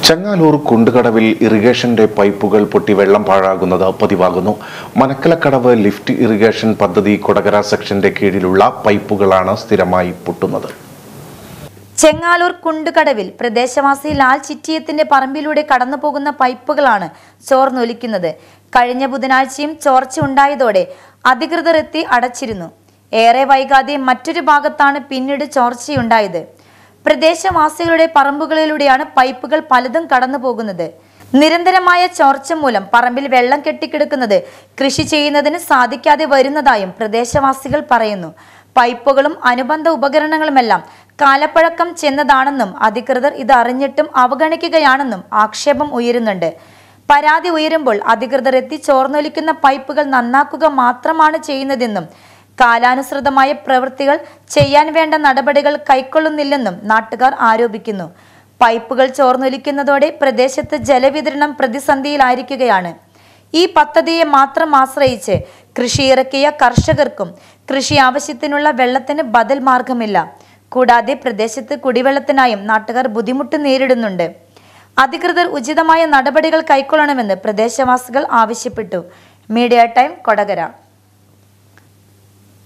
ചെങ്ങാലൂർ കുണ്ടുകടവിൽ ഇറിഗേഷന്റെ പൈപ്പുകൾ പൊട്ടി വെള്ളം പാഴാകുന്നത് പതിവാകുന്നു മനക്കലക്കടവ് ലിഫ്റ്റ് ഇറിഗേഷൻ പദ്ധതി കൊടകര സെക്ഷന്റെ കീഴിലുള്ള പൈപ്പുകളാണ് സ്ഥിരമായി പൊട്ടുന്നത് ചെങ്ങാലൂർ കുണ്ടുകടവിൽ പ്രദേശവാസി ലാൽ ചിറ്റിയത്തിന്റെ പറമ്പിലൂടെ കടന്നുപോകുന്ന പൈപ്പുകളാണ് ചോർന്നൊലിക്കുന്നത് കഴിഞ്ഞ ബുധനാഴ്ചയും ചോർച്ച ഉണ്ടായതോടെ അധികൃതർ എത്തി അടച്ചിരുന്നു ഏറെ വൈകാതെ മറ്റൊരു ഭാഗത്താണ് പിന്നീട് ചോർച്ചയുണ്ടായത് പ്രദേശവാസികളുടെ പറമ്പുകളിലൂടെയാണ് പൈപ്പുകൾ പലതും കടന്നു പോകുന്നത് നിരന്തരമായ ചോർച്ച മൂലം പറമ്പിൽ വെള്ളം കെട്ടിക്കിടക്കുന്നത് കൃഷി ചെയ്യുന്നതിന് സാധിക്കാതെ വരുന്നതായും പ്രദേശവാസികൾ പറയുന്നു പൈപ്പുകളും അനുബന്ധ ഉപകരണങ്ങളുമെല്ലാം കാലപ്പഴക്കം ചെന്നതാണെന്നും അധികൃതർ ഇത് അറിഞ്ഞിട്ടും അവഗണിക്കുകയാണെന്നും ആക്ഷേപം ഉയരുന്നുണ്ട് പരാതി ഉയരുമ്പോൾ അധികൃതർ എത്തി ചോർന്നൊലിക്കുന്ന പൈപ്പുകൾ നന്നാക്കുക മാത്രമാണ് ചെയ്യുന്നതെന്നും കാലാനുസൃതമായ പ്രവൃത്തികൾ ചെയ്യാൻ വേണ്ട നടപടികൾ കൈക്കൊള്ളുന്നില്ലെന്നും നാട്ടുകാർ ആരോപിക്കുന്നു പൈപ്പുകൾ ചോർന്നൊലിക്കുന്നതോടെ പ്രദേശത്ത് ജലവിതരണം പ്രതിസന്ധിയിലായിരിക്കുകയാണ് ഈ പദ്ധതിയെ മാത്രം ആശ്രയിച്ച് കൃഷി ഇറക്കിയ കർഷകർക്കും കൃഷി ആവശ്യത്തിനുള്ള വെള്ളത്തിന് ബദൽ മാർഗമില്ല കൂടാതെ പ്രദേശത്ത് കുടിവെള്ളത്തിനായും നാട്ടുകാർ ബുദ്ധിമുട്ട് നേരിടുന്നുണ്ട് അധികൃതർ ഉചിതമായ നടപടികൾ കൈക്കൊള്ളണമെന്ന് പ്രദേശവാസികൾ ആവശ്യപ്പെട്ടു മീഡിയ ടൈം കൊടകര